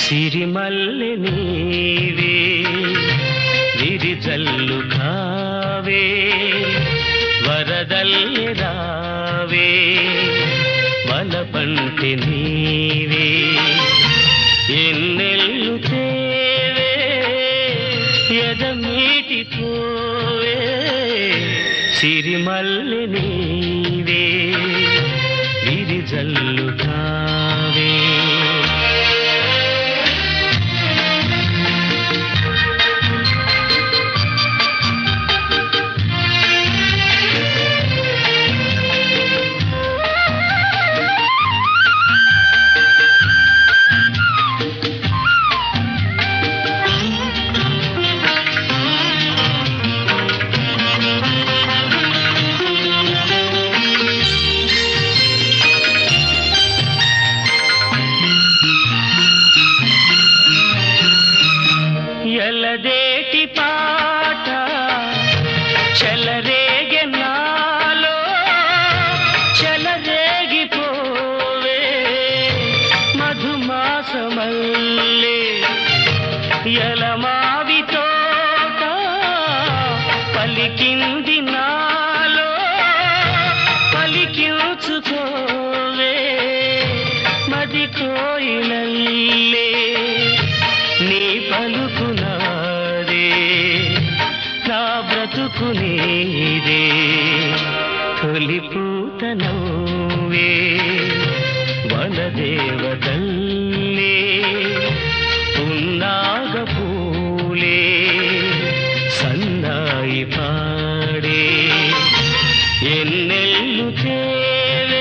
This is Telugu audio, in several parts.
సిరిమల్లె నీవే విరిజల్లు కావే వరదల్లి రావే వలపంటి నీవే ఎన్నెల్లు తేవే ఎదమీటి పోవే సిరిమల్లె నీవే విరిజల్లు కావే ఎలదేటి పాట చెలరేగె నాలో చెలరేగిపోవే మధుమాసమల్లే ఎలమావి తోట పలికింది నాలో పలికించుకోవే మది కోయిలల్లే నీ పలుకునాదే నా బ్రతుకు నీదే తొలి పూత నవ్వే వనదేవతల్లే ఉన్నాగ పూలే సన్నాయి పాడే ఎన్నెల్లు తేవే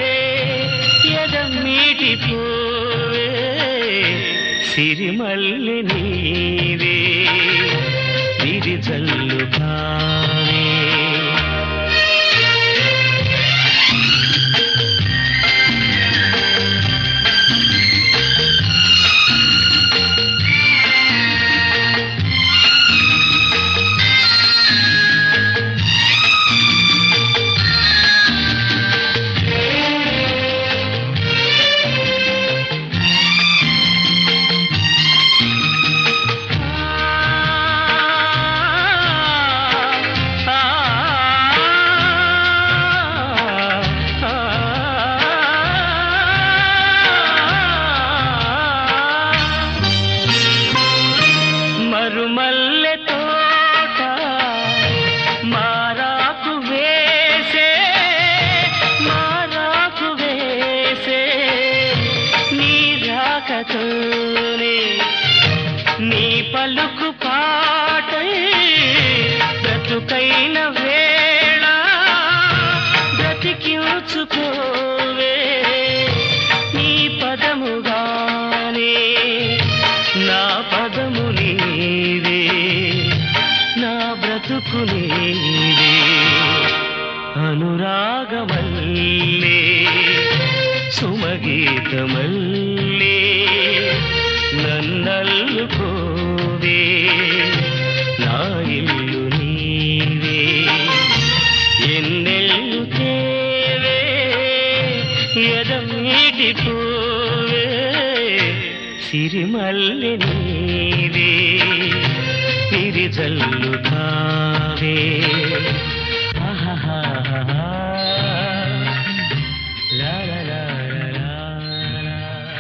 ఎదమ్మీటి పోవే సిరిమల్లి నీవే విరిజల్లు కావే మరుమల్లె తోట మారాకు వేసే మారాకు వేసే నీ రాకతోనే నీ పలుకు పాటై బ్రతుకైన వేళ బ్రతికించుకోవే నీ పదముగానే నా పదము నీవే నా బ్రతుకు నీవే అనురాగమల్లే సుమగీతమల్లే నన్నల్లుకోవే నా ఇల్లు నీవే ఎన్నెల్లు తేవే ఎదమీటి పోవే సిరిమల్లి నీవే విరిజల్లు కావే ఆహాహాహా. లా లా లా లా లా లా.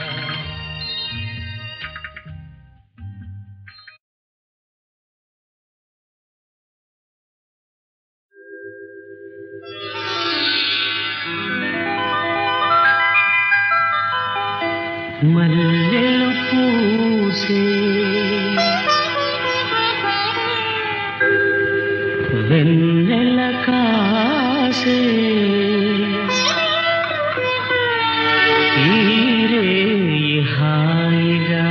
మల్లెలు పూసే వెన్నెల కాసే ఈరే హాయిగా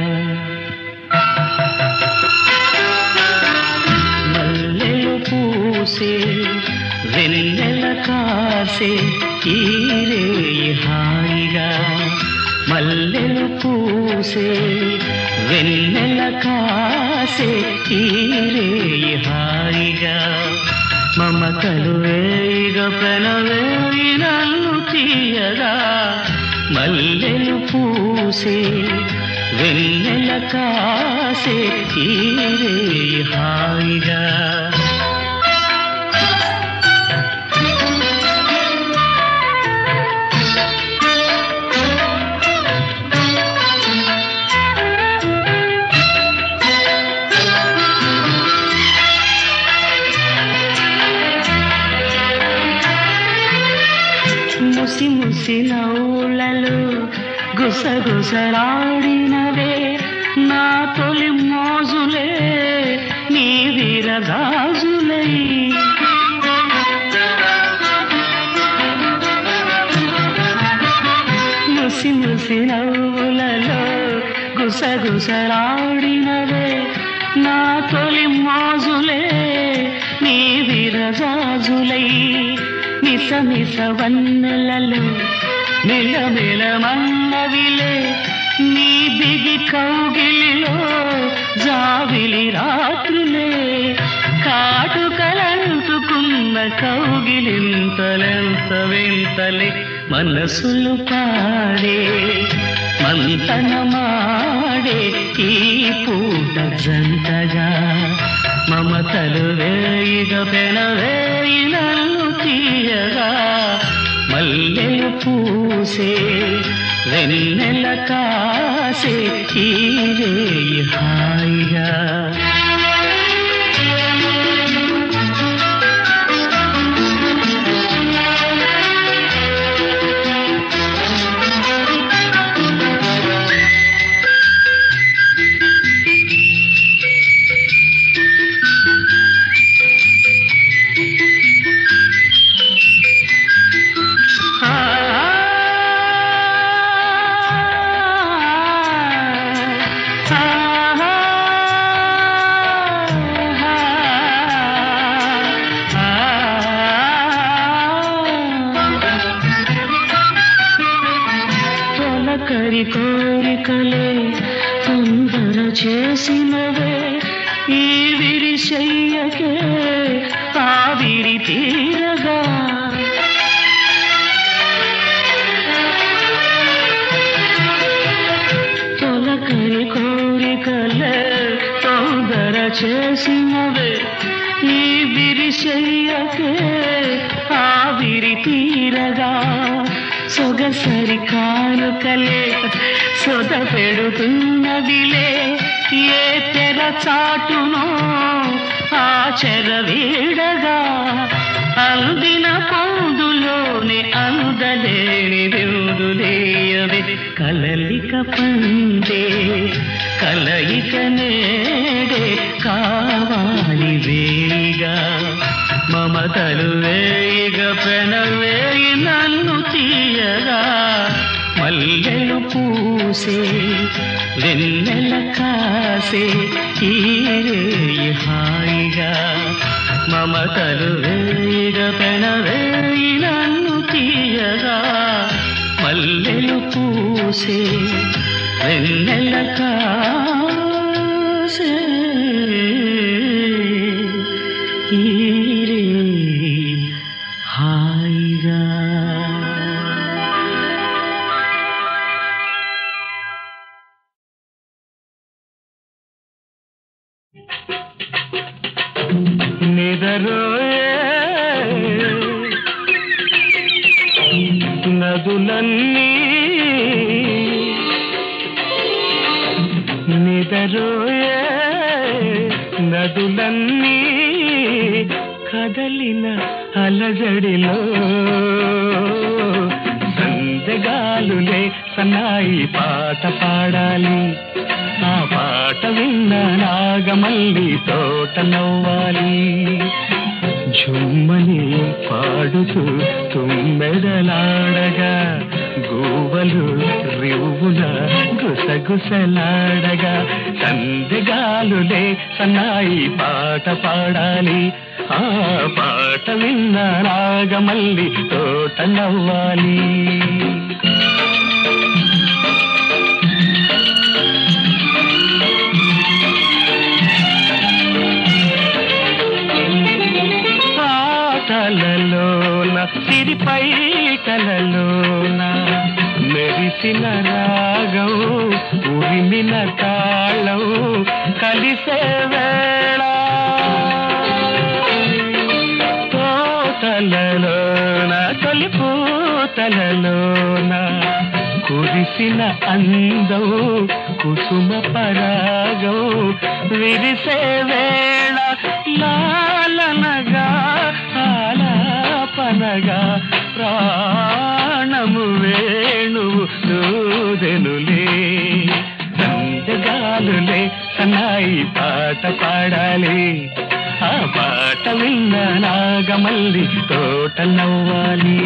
మల్లెలు పూసే వెన్నెల కాసే ఈరే హాయిగా మల్లెలు పూసే వెన్నెల కాసే ఈరే హాయిగా మమతలు వేయిగ పెనవేయి నన్ను తీయగా మల్లెలు పూసే వెన్నెల కాసే తీరే హాయిగా ముసి ముసి నవ్వులలో గుసగుసలాడినవే నా తొలి మోజులే నీ వీరగాజులై ముసి ముసి నవ్వులలో గుసగుసలాడినవే నా తొలి మోజులే నీ విరజాజులై మిస మిస వన్నెలలో మెల మన్నవిలే నీ బిగి కౌగిలిలో జావిలి రాత్రులే కాటుకలంటుకున్న కౌగిలింతలెంత వింతలే మనసులు పాడే మంతనమాడే ఈ పూట జంటగా మమతలు వేయిగ పెనవేయి నన్ను తీయగా మల్లెలు పూసే వెన్నెల కాసే ఈ రేయి హాయిగా తొలకరి కోరికలే తొందర చేసినవే ఈ విరిశయ్యకే ఆవిరి తీరగా తొలకరి కోరికలే తొందర చేసినవే ఈ విరిశయ్యకే ఆవిరి తీరగా సొగసరి కానుకలే సొద పెడుతున్నదిలే ఏ తెర చాటునో ఆ చెర వీడగా అందిన పొందులోని అందలేని విందులేయవి కలలిక పండే కలయిక నేడే కావాలి వేయిగా మమతలు వేయిగ పెనవేయి నన్ను తీయగా మల్లెలు పూసే వెన్నెల కాసే ఈ రేయి హాయిగా మమతలు వేయిగ పెనవేయి నన్ను తీయగా మల్లెలు పూసే వెన్నెల కాసే ఈ రేయి హాయిగా నిదరోయే నదులన్నీ నిదరోయే నదులన్నీ కదలిన అలజడిలో సందగాలులే సన్నాయి పాట పాడాలి ఆ పాట విన్న నాగమల్లి తోట నవ్వాలి జుమ్మని పాడుతూ తుమ్మెదలాడగా గూవలు రివ్వున గుసగుసలాడగా సందగాలులే సన్నాయి పాట పాడాలి ఆ పాట విన్న నాగమల్లి తోట నవ్వాలి పాటలలోన సిరిపైటలలోన మెరిసిన రాగం ఉరి తరిమిన తాళం కలిసే వేళ తోటలలోన తొలి పూతలలోన కురిసిన అందం కుసుమ పరాగం విరిసే వేళ లాలనగా ఆలాపనగా ప్రాణము వేణువు దూదెనులే సందగాలులే సన్నాయి పాట పాడాలి ఆ పాట విన్న నాగమల్లి తోట నవ్వాలి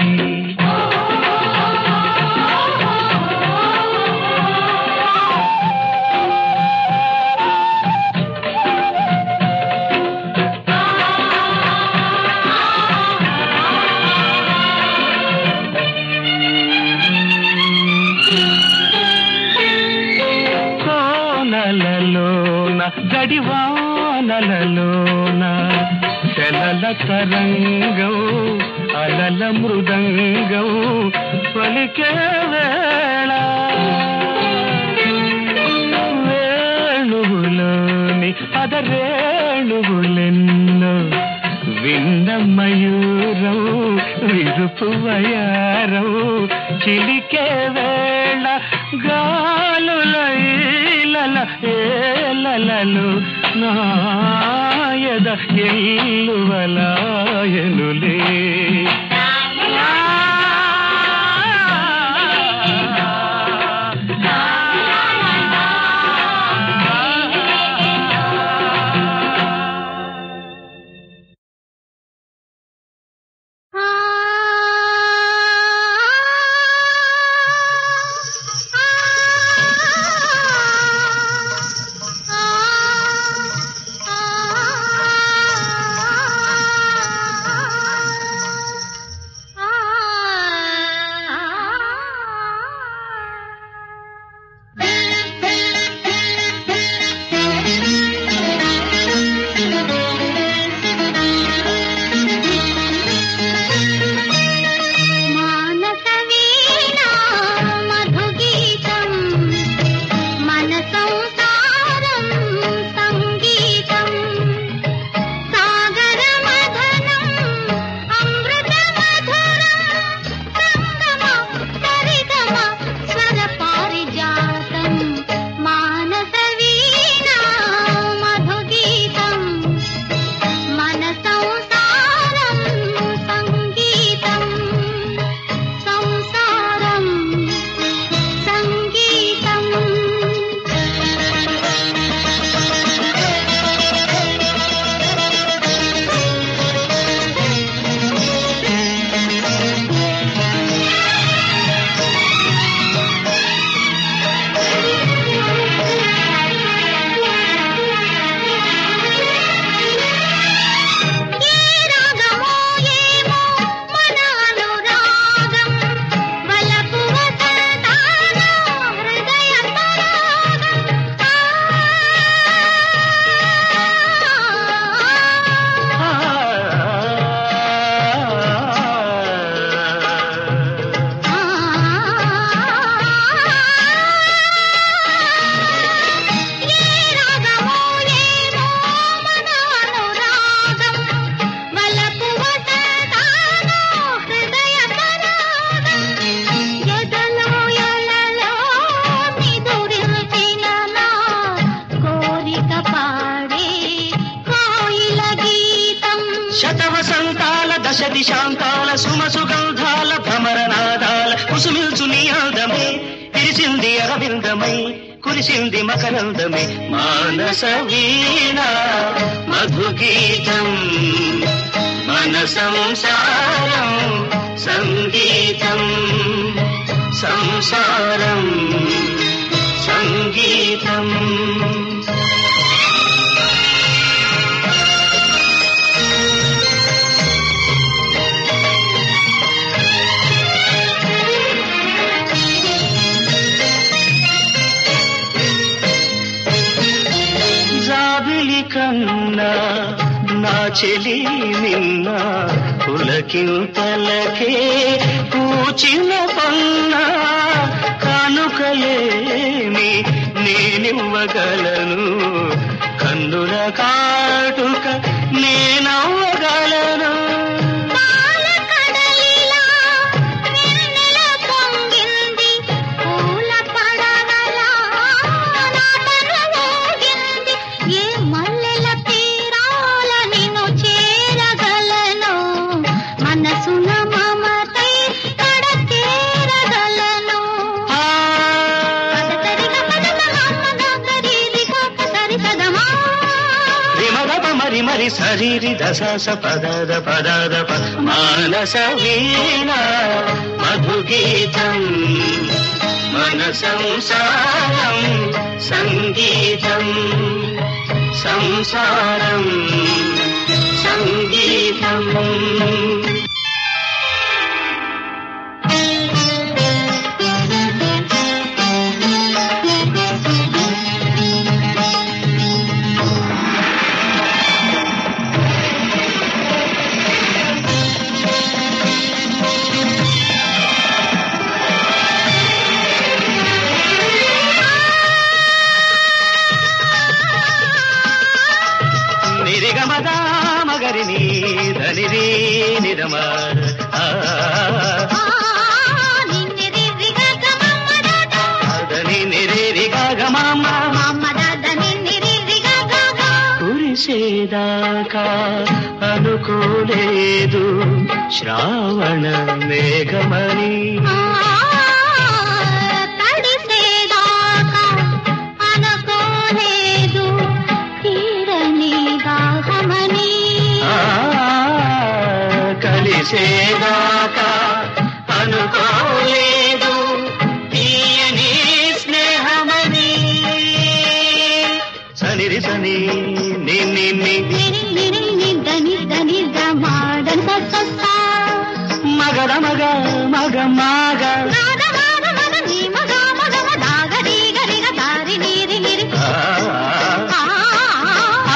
కోనలలోన గడివానలలోన శలల తరంగం అలల మృదంగం పలికే వేళ వేణువులోని పదరేణువులెన్నో విన్న మయూరం విరుపు వయారం చిలికే వేళ గాలుల ఈలల ఏలలలు నాయద ఎల్లువలాయనులే ఆ మానస వీణా మధుగీతం మన సంసారం సంగీతం సాగర మధనం అమృత మధురం సంగమ సరిగమ స్వర పారిజాతం మానస వీణా మధుగీతం మన సంసారం సంగీతం సంసారం సంగీతం ఏ రాగమో ఏమో మన అనురాగం వలపు వసంతాన హృదయ పరాగం ఏ రాగమో ఏమో మన అనురాగం వలపు వసంతాన హృదయ పరాగం ఎదలో ఎలలో నిదురిల్చిన నా కోరిక పాడే కోయిల గీతం శతవసంతాల దశ దిశాంతాల సుమ సుగంధాల భ్రమరనాదాల కుసుమిల్చు నీ అందమే విరిసింది అరవిందమై కురిసింది మకరందమే మానస వీణ మధుగీతం మన సంసారం సంగీతం సంసారం సంగీతం జాబిలి కన్నా నా చెలి నిన్న పులకింతలకే పూచిన పన్న కానుకలేని నేనివ్వగలను కన్నుల కాటుక నేనవ్వగలను పాల కడలిలా వెన్నెల పొంగింది పూల పడగలా నాటన ఊగింది ఏ మల్లెల తీరాల నిన్ను చేరగలను మనసున మమతై కడ తీరగలను ఆ, రిమగప మరి మరి శరీరి దశ పదద పదద ప మానస వీణ మధుగీతం మన సంసారం సంగీతం సంసారం సంగీతం నిరిగమద మగరిని ధనిరి నిరమ ధని నిరి గమమ్మ కురిసేదాకా అనుకోలేదు శ్రావణ మేఘమని తడిసేదాకా అనుకోలేదు తీరని దాహమని ఆ, కలిసేదాకా అనుకోలేదు తీయని స్నేహమని సనిరి సని నిన్ని ని నిరి నిరి నిద్ద నిద్ద నిద్ద మాడన్ సస్స మగర మగ మగ మగ నాద నాద మగ నీ మగ మగ మదాగ రీగ రిగ తారి నీరి నిరి ఆ, ఆ ఆ,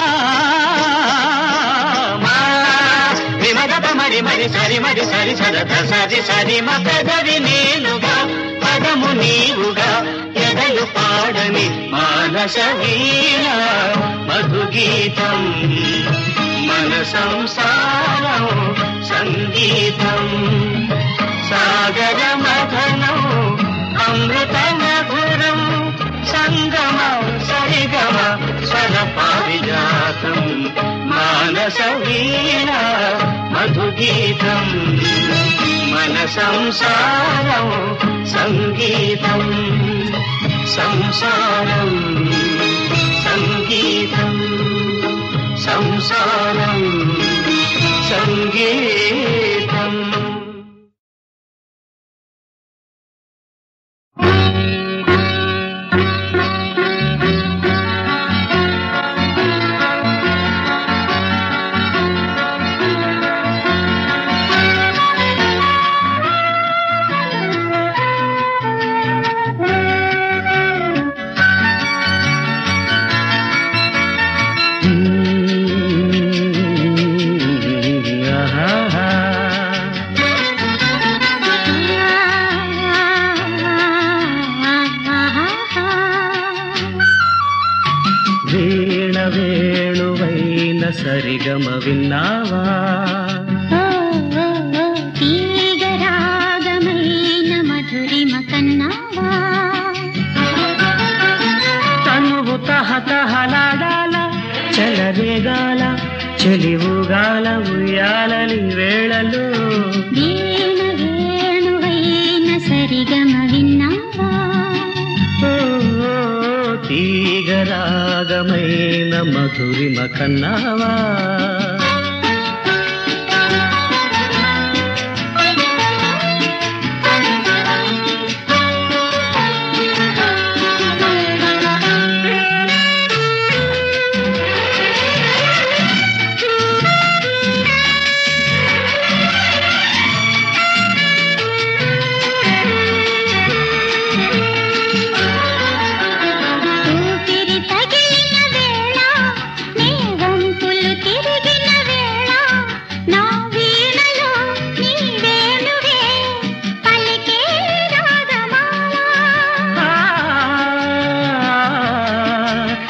మా. విమగప మరి మరి సరి మరి సరి సరద సరి సరి మగదవి నేనుగా పదము నీవుగా ఎదలు పాడని మానస వీణ మధుగీతం మన సంసారం సంగీతం సాగర మథనం అమృత మధురం సంగమ సరిగమ స్వర పారిజాతం మానస వీణ మధుగీతం మన సంసారం సంగీతం సంసారం సంగీతం సంసారం సంగీతం వీణ వేణువైన సరిగమ విన్నావా తీగరాగమైన మధురిమ కన్నావా తనువు తహతహలాడాల చెలరేగాల చెలివుగాల ఉయ్యాలని వేళలో వీణ వేణువైన సరిగమ విన్నావా ఓ, తీగరాగమైన మధురిమ కన్నావా ఊపిరి తగిలిన వేళ నీ వంపులు తిరిగిన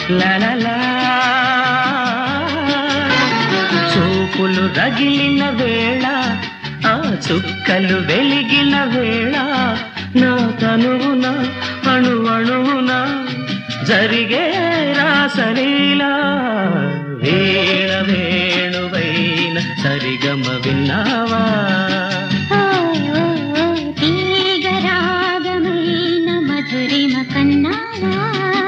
లలలా చూపులు రగిలిన వేళ ఆ చుక్కలు వెలిగిన వేళ నా తనువున అణు అణువున జరిగే రాసలీలా వేళ వేణువైన సరిగమ విన్నావా ఓ, ఓ, ఓ, తీగరాగమైన మధురిమ కన్నావా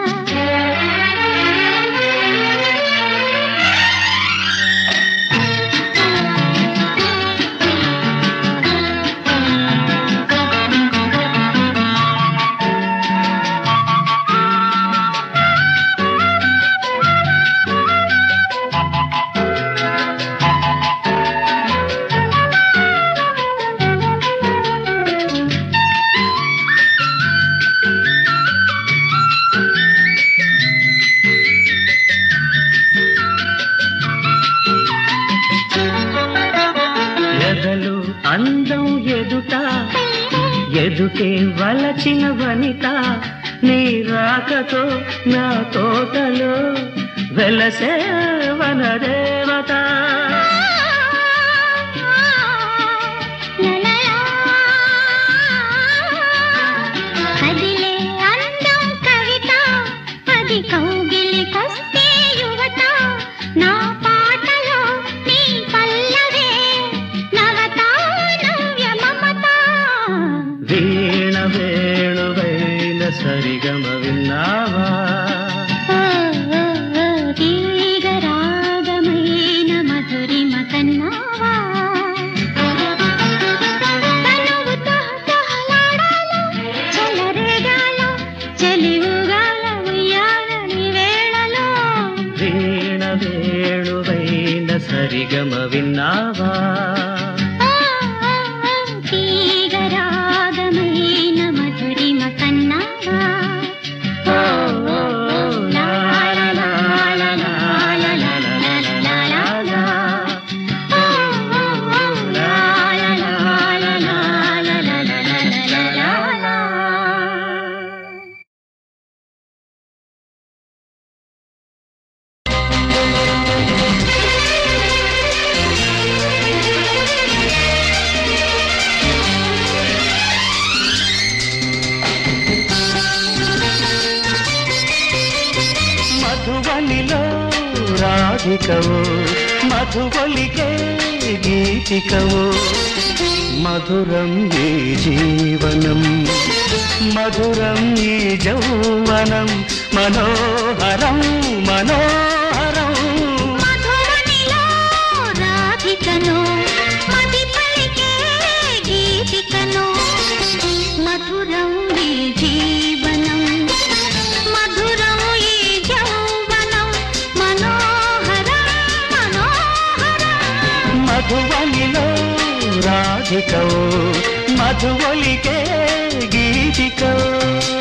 ఎదలు అందం ఎదుట ఎదుటే వలచిన వనిత నీ రాకతో నా తోటలో వెలసే వనదేవత కదిలే అందం కవిత అది కౌగిలికొస్తే యువత నా పాటలో నీ పల్లవే నవత నవ్య మమత వీణ వేణువైన సరిగమ విన్నావా ఓ, ఓ, ఓ, తీగరాగమైన మధురిమ కన్నావా తనువుతో తహలాడాలో, చెలరేగాలో, చెలివుగాల ఉయ్యాలని వేళలో వీణ వేణువైన సరిగమ విన్నావా ఓ, ఓ, ఓ, తీగరాగమైన మధురిమ కన్నావా ఓ, ఓ, ఓ, లా, లా, లా, లా, లా, లా, లా, లా, లా, లా, లా. ఓ, ఓ, ఓ, లా, లా, లా, లా, లా, లా, లా, లా, లా, లా, లా. మధువనిలో రాధికవు మధువలికే గీతికవు మధురం ఈ జీవనం మధురం ఈ జౌవనం మనోహరం మనోహరం మధువనిలో రాధికను మది పలికే గీతికను మధురం ఈ జీవనం మధురం ఈ యౌవనం మనోహరం మనోహరం మధువనిలో రాధికవు మధువలికే గీతికవు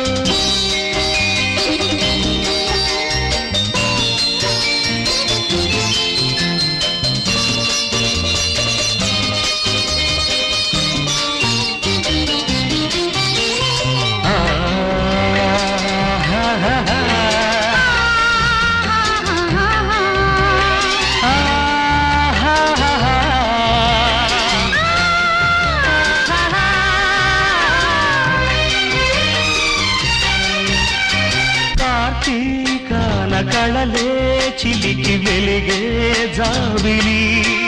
ఆ, హా, హా, హా. ఆ, హా, హా, హా. కార్తీకాన కళలే చిలికి వెలిగే జాబిలి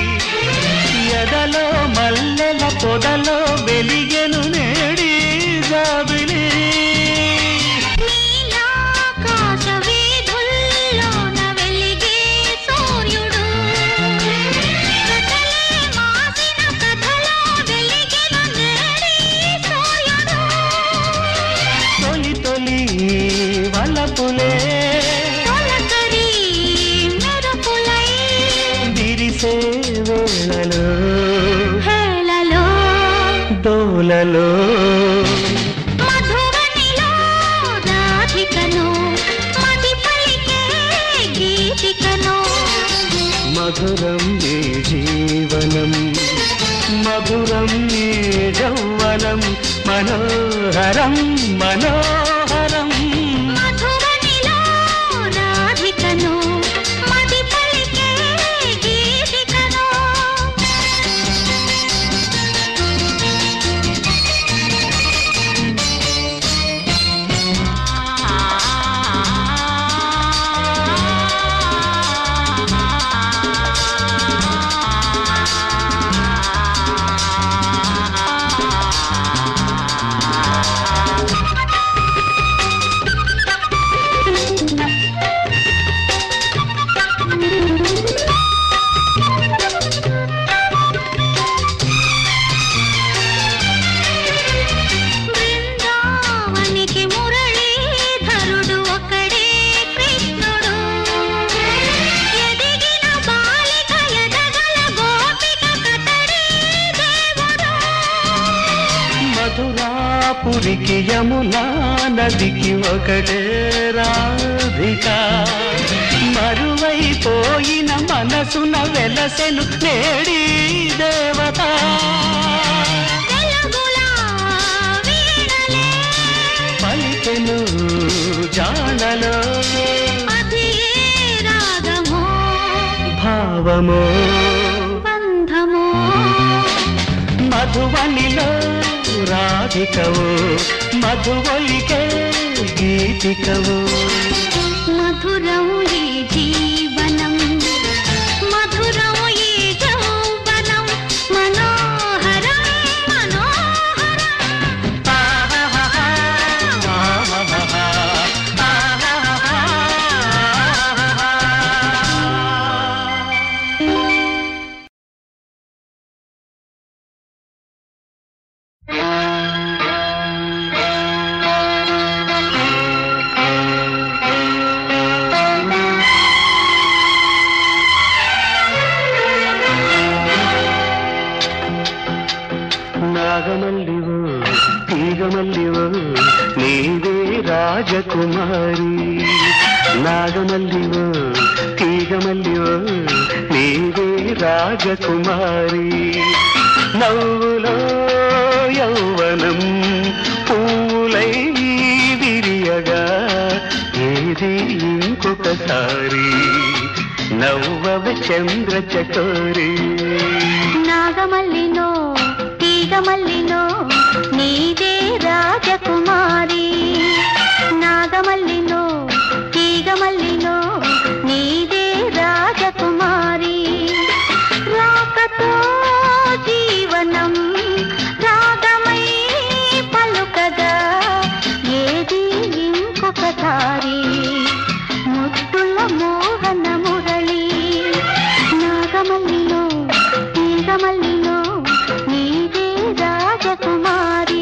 ఎదలో మల్లెల పొదలో వెలిగెను నేడి జాబిలి నీలాకాశ వీధుల్లోన వెలిగే సూర్యుడు కథలే మాసిన కథలో వెలిగెను నేడి సూర్యుడు తొలి తొలి వలపులే తొలకరి మెరుపులై విరిసే వేళలో హేళలో దోలలో మధువనిలో రాధికను మది పలికే గీతికను మధురం ఈ జీవనం మధురం ఈ యౌవనం మనోహరం మనోహరం మధువనిలో రాధికను గోదావరికి యమునా నదికి ఒకటే రాధిక మరువైపోయిన మనసున వెలసెను నేడి దేవత వెలుగులా వీణలే పలికెను జానలో అదే రాగమో భావమో బంధమో మధువనిలో రాధికవు మధువలికే గీతికవు మధురం ఈ జీవనం మధురం ఈ యౌవనం మనోహరం మనోహరం నాగమల్లివో తీగమల్లివో నీవే రాజకుమారి నాగమల్లివో తీగమల్లివో నీవే రాజకుమారి నవ్వులో యౌవనం పూలై విరియగా ఏది ఇంకొకసారి నవ్వవ చంద్ర చకోరి నాగమల్లిలో తీగమల్లిలో నీదే రాజకుమారి నాగమల్లిలో తీగమల్లిలో నీదే రాజకుమారి రాకతో జీవనం రాగమై పలుకగా ఏది ఇంకొకసారి ముట్టుల మోహన మురళి నాగమల్లిలో తీగమల్లిలో నీదే రాజకుమారి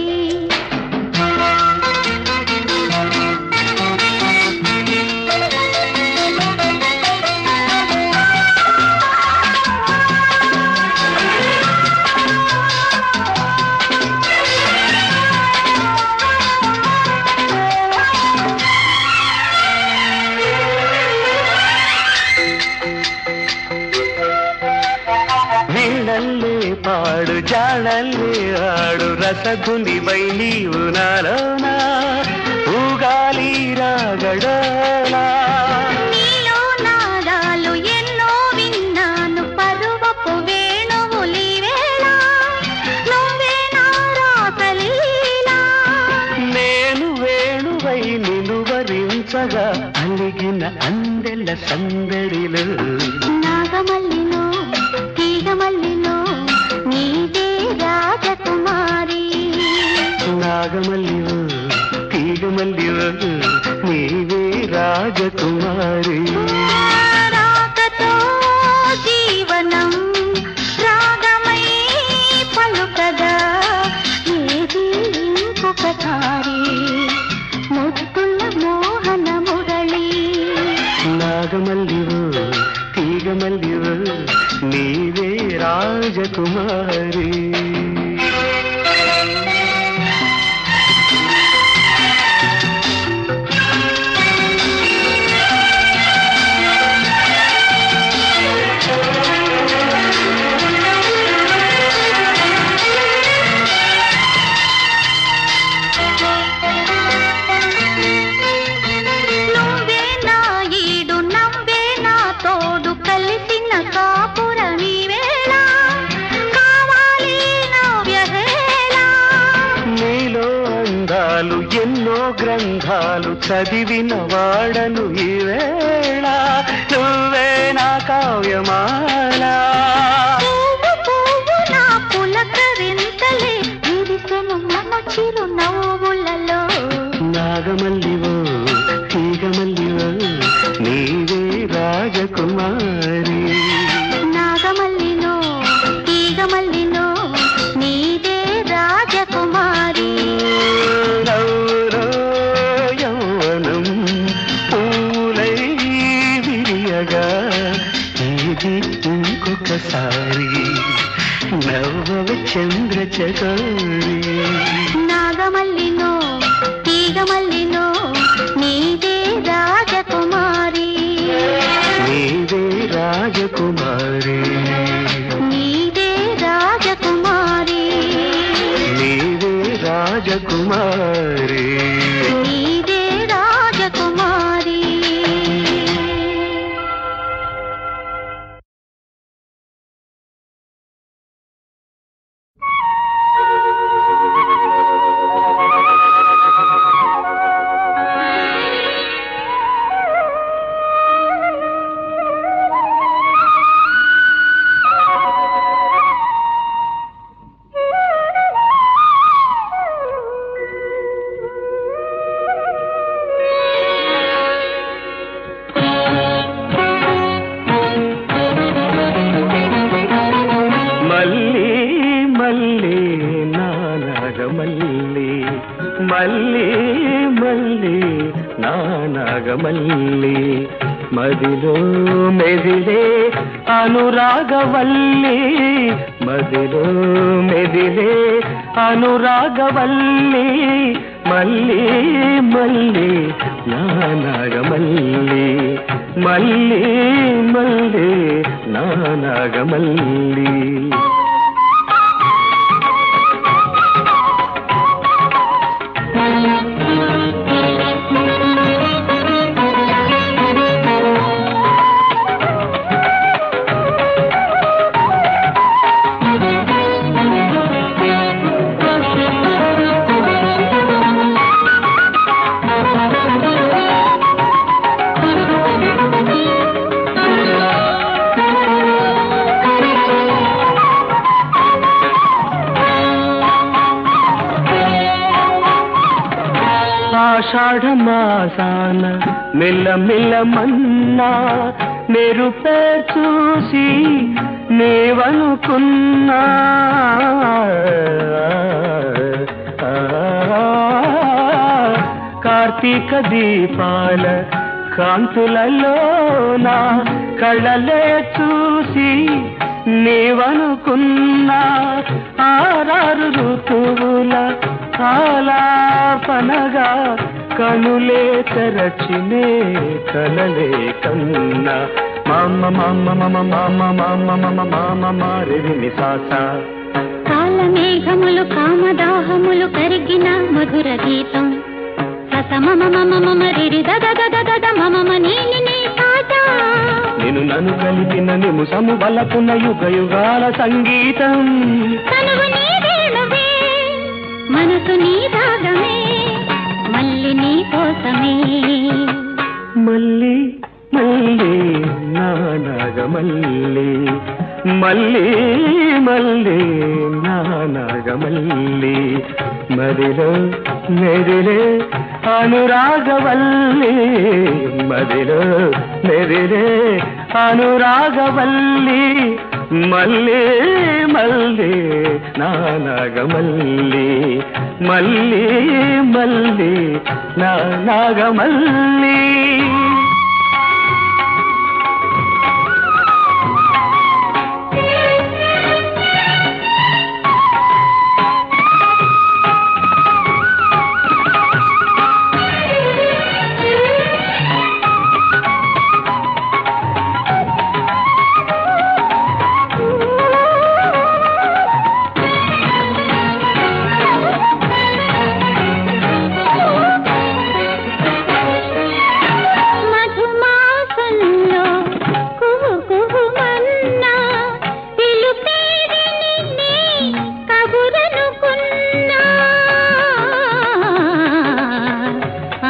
వీణల్లే పాడు జాడల్లే ఆడు రసధునివై నీవు నాలోనా ఊగాలి రాగడలా నీలో నాదాలు ఎన్నో విన్నాను పరువపు వేణువులి వేళ నువ్వే నా రాసలీలా నేను వేణువై నిలువరించగా అలిగిన అందెల సందడిలో నాగమల్లిలో తీగమల్లిలో నీదే రాజకుమారి నాగమల్లివో తీగమల్లివో నీవే రాజకుమారి రాకతో జీవనం రాగమై పలుకగా ఏది ఇంకొకసారి ముద్దుల మోహన మురళి నాగమల్లివో తీగమల్లివో నీవే రాజకుమారి నువ్వే నా ఈడు నవ్వే నా తోడు కలిసిన కాపురమి వేళ కావాలి నవ్యహేళ నీలో అందాలు ఎన్నో గ్రంథాలు చదివిన వాడను ఈవేళ నువ్వే నా కావ్యమాల పువ్వు పువ్వు నా పులకరింతలే విరిసెను మన చిరు నవ్వులలో నాగమల్లివో తీగమల్లివో నీవే రాజకుమారి నాగమల్లిలో తీగమల్లిలో నీదే రాజకుమారి నవ్వులో యౌవనం పూలై విరియగా ఇది ఇంకొకసారి నవ్వవ చంద్ర చకోరి నాగమల్లిలో తీగ మల్లిలో నీదే రాజకుమారి నీవే రాజకుమారి నీదే రాజకుమారి నీవే రాజకుమారి నీదే రాజకుమారి మళ్ళీ మళ్ళీ నానాగమల్లి మళ్ళీ మళ్ళీ నానాగమల్లి మదిలో మెదిలే అనురాగవల్లి మదిలో మెదిలే అనురాగవల్లి మళ్ళీ మళ్ళీ నానాగమల్లి మళ్ళీ మళ్ళీ నానాగమల్లి ఆషాఢమాసాన మెల్ల మెల్లమన్నా మెరుపే చూసి నేవనుకున్నా కార్తీక దీపాల కాంతులలోన కళ్ళలే చూసి నీవనుకున్నా ఆరారు ఋతువుల ఆలాపనగా కనులే తెరచినే కలలే కన్నా మామ మామ మమ మామ మామ మమ మామ మారిని సాస కాలమేఘములు కామదాహములు కరిగిన మధుర గీతం ససమమ మమ మమ రిరి దద దద దద మమ నీని నీ తాజా నేను నన్ను కలిపిన నిముసము బలపున యుగ యుగాల సంగీతం తనువు నీ వేణువే మనసు నీ రాగమే మళ్ళీ నీ కోసమే మళ్ళీ మళ్ళీ నానాగమల్లి మళ్ళీ మళ్ళీ నానాగమల్లి మదిలో మెదిలే అనురాగవల్లి మదిలో మెదిలే అనురాగవల్లి మళ్ళీ మళ్ళీ నానాగమల్లి మళ్ళీ మళ్ళీ నానాగమల్లి మధుమాసంలో కుహు కుహుమన్నా పిలుపేది నిన్నే కబురనుకున్నా ఆ,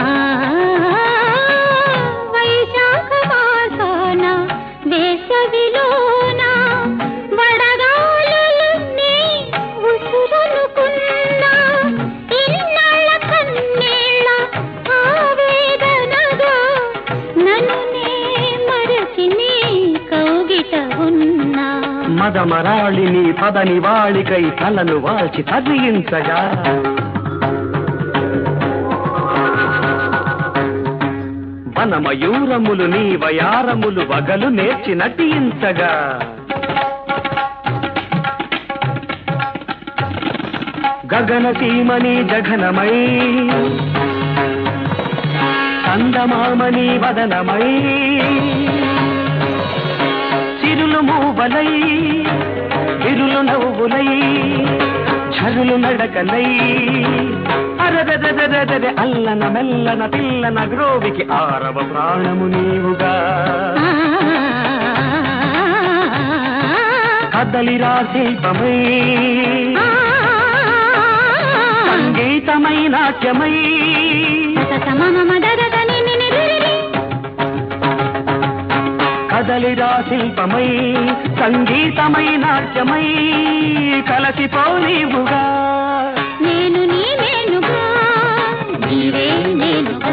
వైశాఖ మాసాన వేసవిలోన వడగాలులన్నీ ఉసురనుకున్నా ఇన్నాళ్ళ కన్నీళ్ళ ఆవేదనగా నన్ను నే మరచి నీ కౌగిట ఉన్నా మదమరాళిని పదని వాళికై తలను వాల్చి తదియించగా వనమయూరములు నీ వయారములు వగలు నేర్చి నటించగా గగన సీమని జఘనమై చందమామని వదనమై సిరులు మూవలై ఇరులు నవ్వులై చరులు నడకలై అరదరదరదరె అల్లన మెల్లన పిల్లన గ్రోవికి ఆరవ ప్రాణము నీవుగా కదలిరా శిల్పమై సంగీతమై నాట్యమై కదలిరా శిల్పమై సంగీతమై నాట్యమై కలసిపోనీవుగా నేను నీ నేనుగా నీవే నేనుగా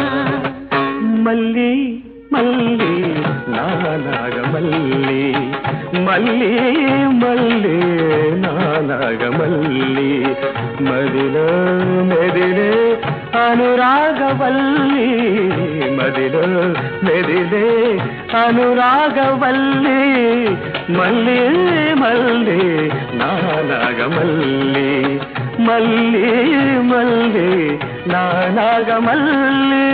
మళ్ళీ మళ్ళీ నానాగ మళ్ళీ మళ్ళీ మళ్ళీ నానాగ మళ్ళీ మదిలో మెదిలే అనురాగవల్లి మదిలో మెదిలే అనురాగవల్లి మళ్ళీ మళ్ళీ నానాగ మళ్ళీ మళ్ళీ మళ్ళీ నానాగ మళ్ళీ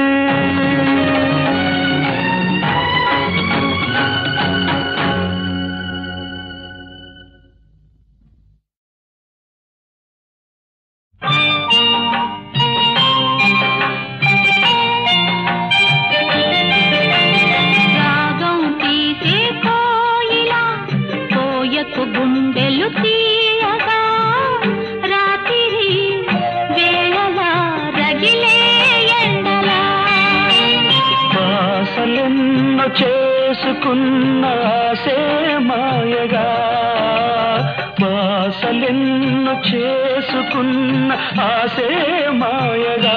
రాగం తీసే కోయిలా కోయకు గుండెలు తీయగా రాత్రి వేళలా రగిలే ఎండలా ఆశలెన్నో చేసుకున్న ఆశే మాయగా ఆశలెన్నో చేసుకున్న ఆశే మాయగా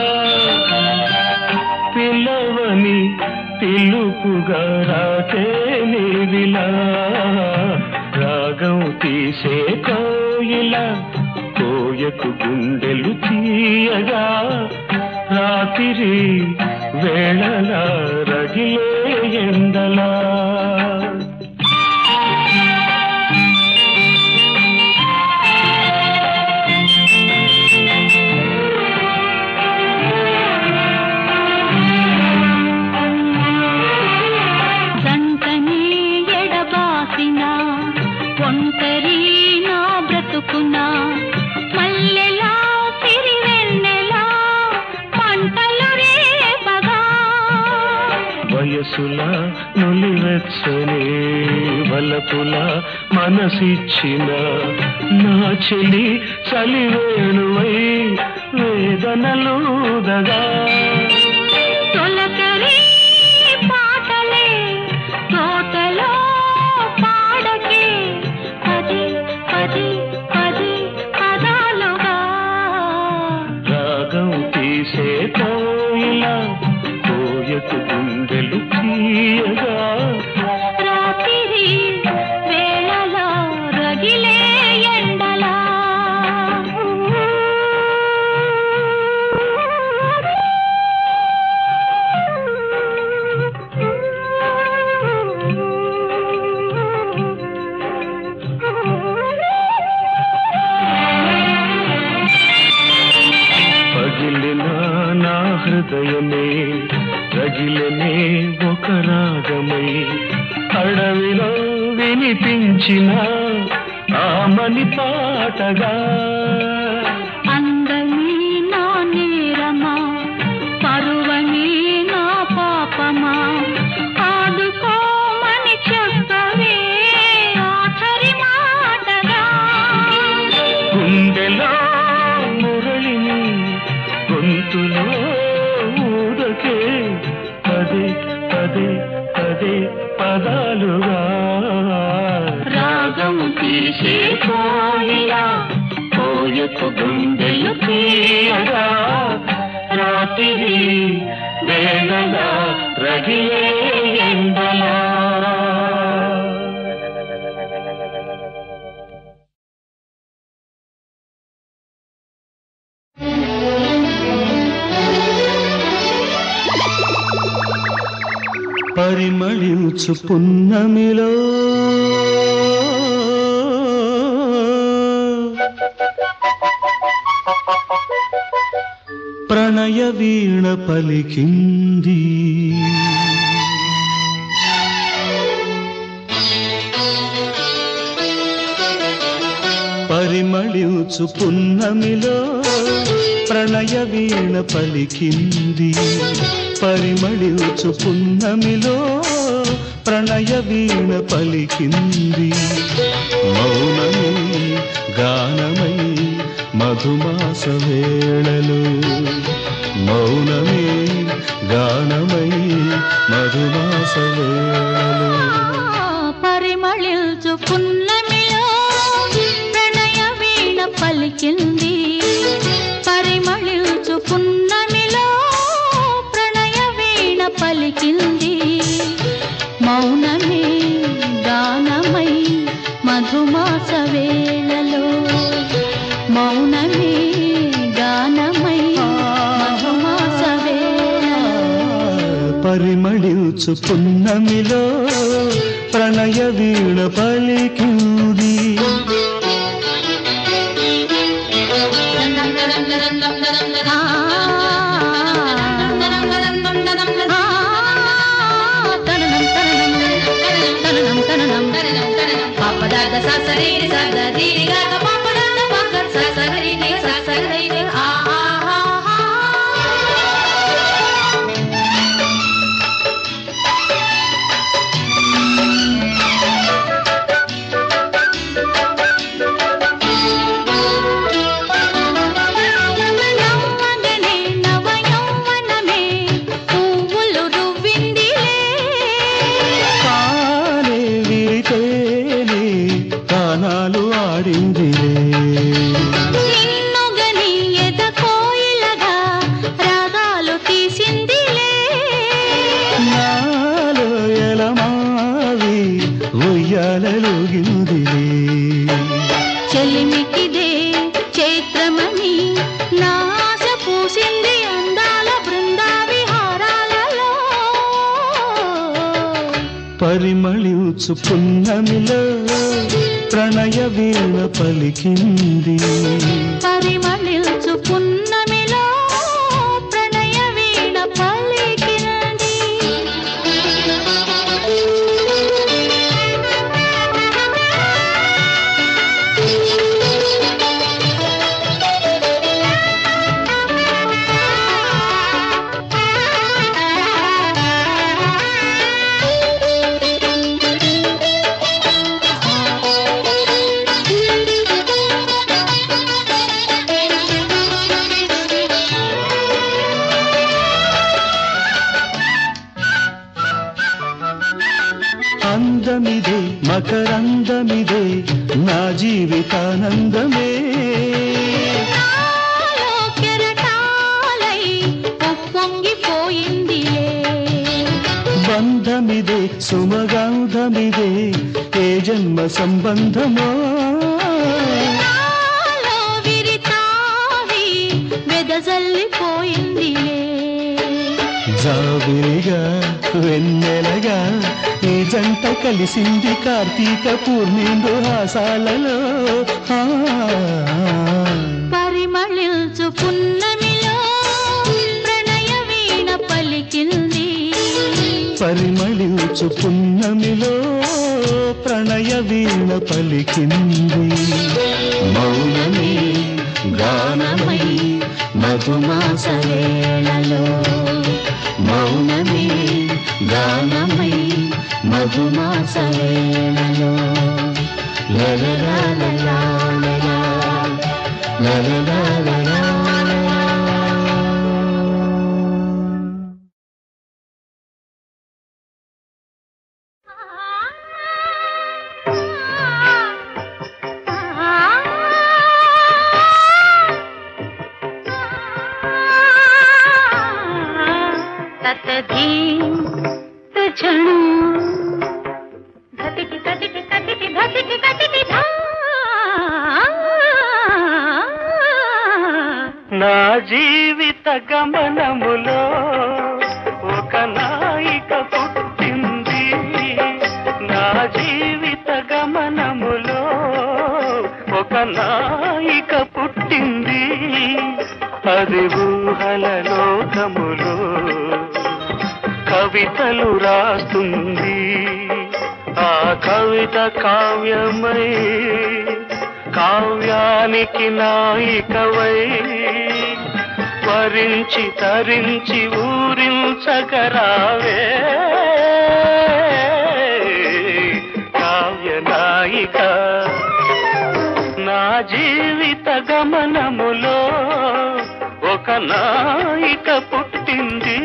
పిలవని పిలుపుగా రాకే నీవిలా రాగం తీసే కోయిలా కోయకు గుండెలు తీయగా రాత్రి వేళలా రగిలే ఎండలా జంటని ఎడబాసిన ఒంటరి నా బ్రతుకున మల్లెలా సిరివెన్నెలా మంటలు రేపగా వయసుల నులివెచ్చని వలపుల మనసిచ్చిన నా చెలి చలివేణువై వేదనలుదగా తొలకరి పాటలే తోటలో పాడకే పది పది పది పదాలుగా రాగం తీసే కోయిలా కోయకు గుండెలు తీయగా రాత్రి వేళలో రగిలే ఎండలా పగిలిన నా హృదయమే రగిలనే ఒక రాగమై అడవిలో వినిపించిన ఆమని పాటగా అందని నా నేరమా పరువని నా పాపమా ఆదుకోమని చెప్పవే ఆఖరి మాటగా గుండెలో మురళిని గొంతులో ఊదకే పదే పదే పదే పదాలుగా రాగం తీసే కోయిలా కోయకు గుండెలు తీయగా రాత్రి వేళలా రగిలే ఎండలా పరిమళించు పున్నమిలో ప్రణయ వీణ పలికింది పరిమళించు పున్నమిలో ప్రణయ వీణ పలికింది పరిమళించు పున్నమిలో ప్రణయ వీణ పలికింది మౌనమే గానమై మధుమాస వేళలు మౌనమే గానమై మధుమాస వేళలు పరిమళించు పున్నమిలో ప్రణయ వీణ పలికింది పరిమళించు పున్నమిలో ప్రణయ వీణ పలికింది మౌనమే గానమై మధుమాస వేళలో మౌనమే గానమై మధుమాస వేళలో పరిమళించు పున్నమిలో ప్రణయ వీణ పలికింది యవ్వనమే నవ యవ్వనమే పువ్వులు రువ్విందిలే కాలే విరితేనే కానాలు ఆడిందిలే నిన్నుగని ఎద కోయిలగా రాగాలు తీసిందిలే నాలో ఎలమావి ఉయ్యాలలుగిందిలే చెలిమికిదే చైత్రమని నాశ పూసింది అందాల బృందా విహారాలలో పరిమళించు పున్నమిలో ప్రణయ వీణ పలికింది పరిమళించు పున్నమిలో ప్రణయ వీణ పలికినది అందమిదే మకరందమిదే నా జీవితానందమే నాలో కెరటాలై ఉప్పొంగిపోయిందిలే బంధమిదే సుమగంధమిదే ఏ జన్మ సంబంధమో నాలో విరితావి వెదజల్లిపోయిందిలే జాబిలిగా వెన్నెలగా ఈ జంట కలిసింది కార్తీక పూర్ణిందు హాసాలలో ఆ, పరిమళించు పున్నమిలో ప్రణయ వీణ పలికింది పరిమళించు పున్నమిలో ప్రణయ వీణ పలికింది మౌనమే గానమై మధుమాస వేళలో మౌనమే గానమై మధుమాస వేళలో లలలాలలా, లలలాలలా. తతధీం తుఝణు ధతికి తతికి తతికి ధతికి తతికి ధా నా జీవిత గమనములో ఒక నాయిక పుట్టింది నా జీవిత గమనములో ఒక నాయిక పుట్టింది అది ఊహల లోకములో కవితలు రాస్తుంది ఆ కవిత కావ్యమై కావ్యానికి నాయికవై వరించి తరించి ఊరించగరావే కావ్య నాయిక నా జీవిత గమనములో ఒక నాయిక పుట్టింది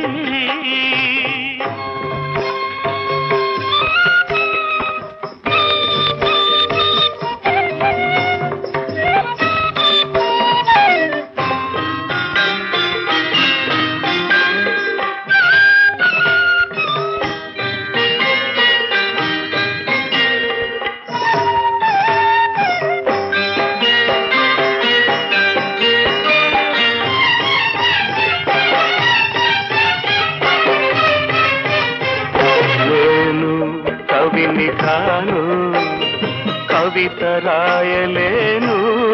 నేను కవిని కాను కవిత రాయలేను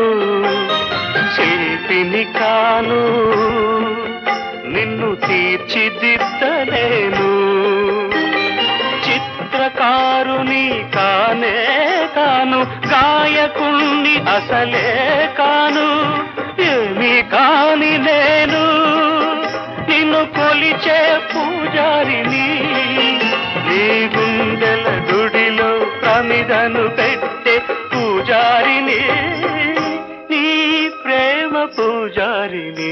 శిల్పిని కాను నిన్ను తీర్చిదిద్దలేను చిత్రకారుని కానే కాను గాయకుణ్ణి అసలే కాను ఏమి కాని నేను నిన్ను కొలిచే పూజారిని నీ గుండెల గుడిలో ప్రమిదను పెట్టే పూజారిని నీ ప్రేమ పూజారిని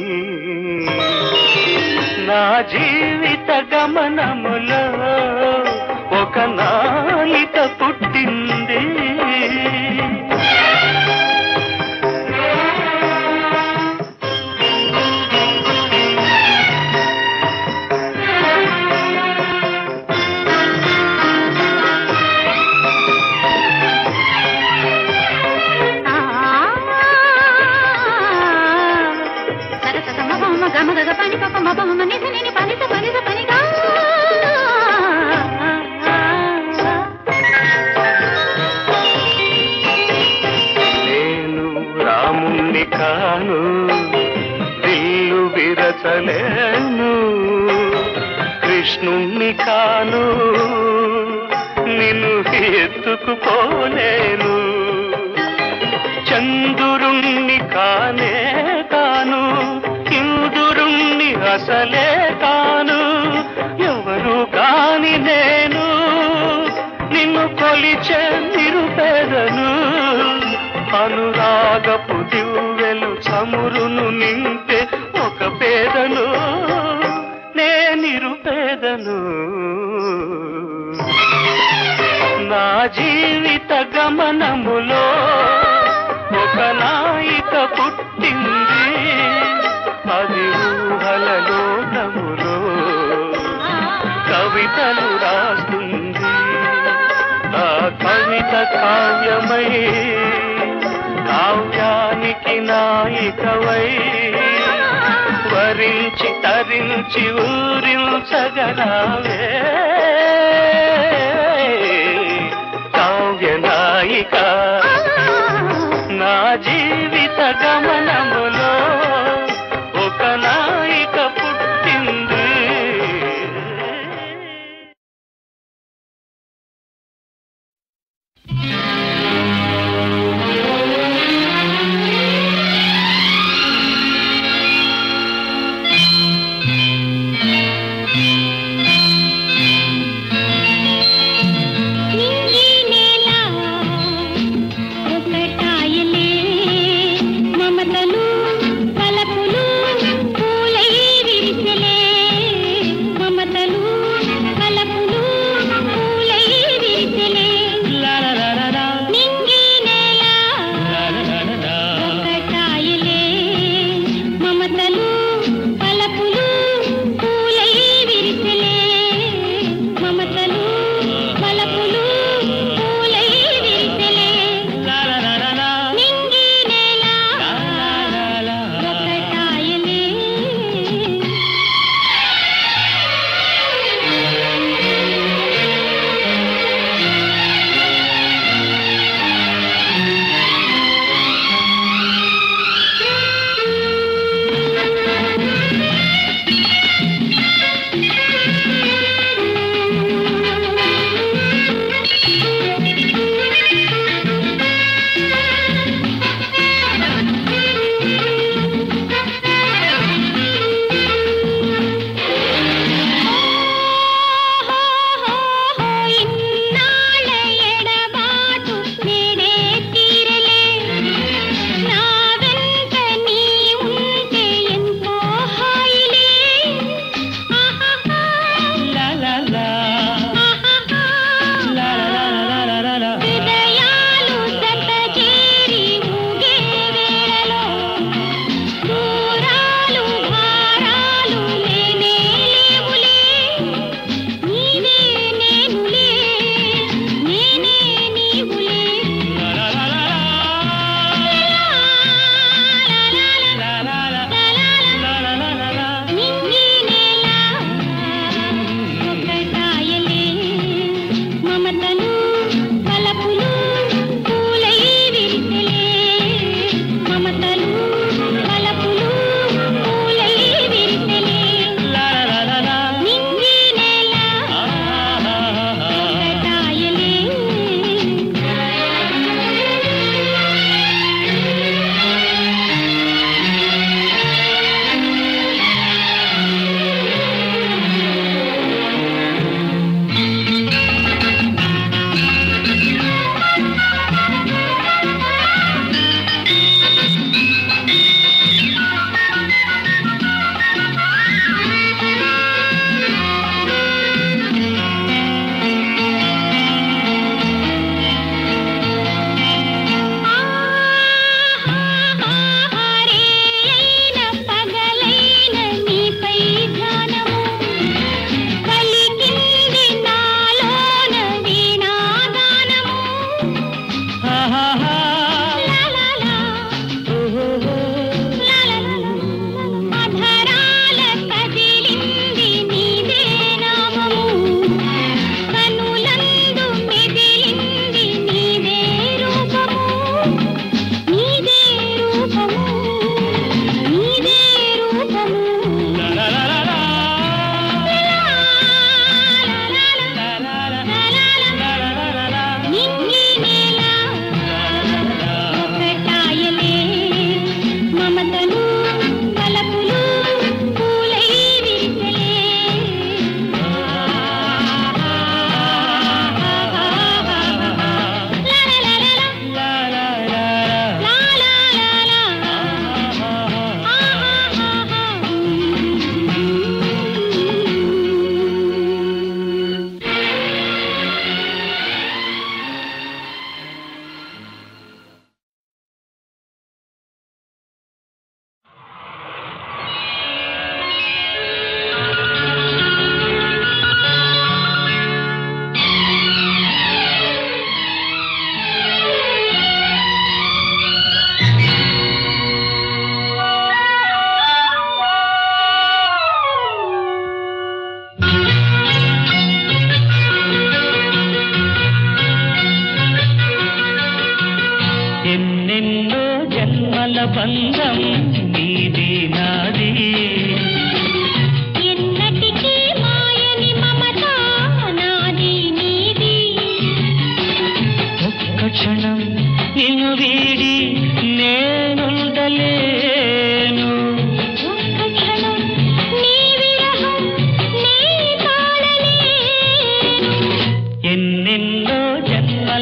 నా జీవిత గమనములో ఒక నాయిక పుట్టింది ఆ సరస మమ మమ గమ గగ పని పప మప మమ నిధ నిని పని స పని స పని గా నేను రాముణ్ణి కాను విల్లు విరచలేను కృష్ణుణ్ణి కాను నిన్ను ఎత్తుకుపోలేను చందురుణ్ణి కానే కాను ఇందురుణ్ణి అసలే కాను ఎవరు కాని నేను నిన్ను కొలిచే నిరుపేదను అనురాగపు దివ్వెలు చమురును నింపే ఒక పేదను నే నిరుపేదను నా జీవిత గమనములో ఒక నాయిక పుట్టింది అది ఊహల లోకములో కవితలు రాస్తుంది ఆ కవిత కావ్యమై కావ్యానికి నాయికవై వరించి తరించి ఊరించగరావే కావ్య నాయిక నా జీవిత గమనములో ఒక నాయిక పుట్టింది నింగి నేల ఒకటాయలే మమతలు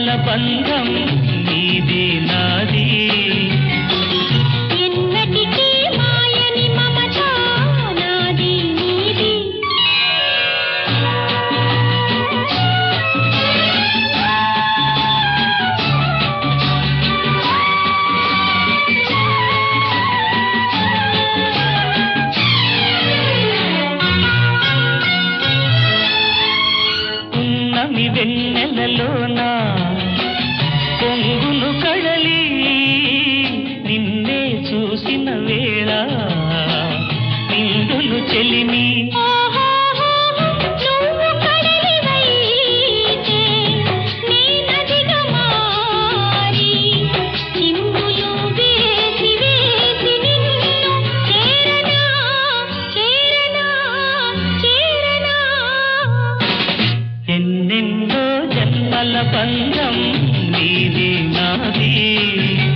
బంధం నీది నాది ఎన్నటికీ మాయని మమత నాది నీది ఉన్నమి వెన్నెలలోన పొంగును కడలి నిన్నే చూసిన వేళ నిండులు చెలిమి నువ్వు కడలివైతే నీ నదిగా మారి చిమ్ములు వేసి వేసి నిన్ను చేరనా చేరనా చేరనా ఎన్నెన్నో జన్మల బంధం నీది నాది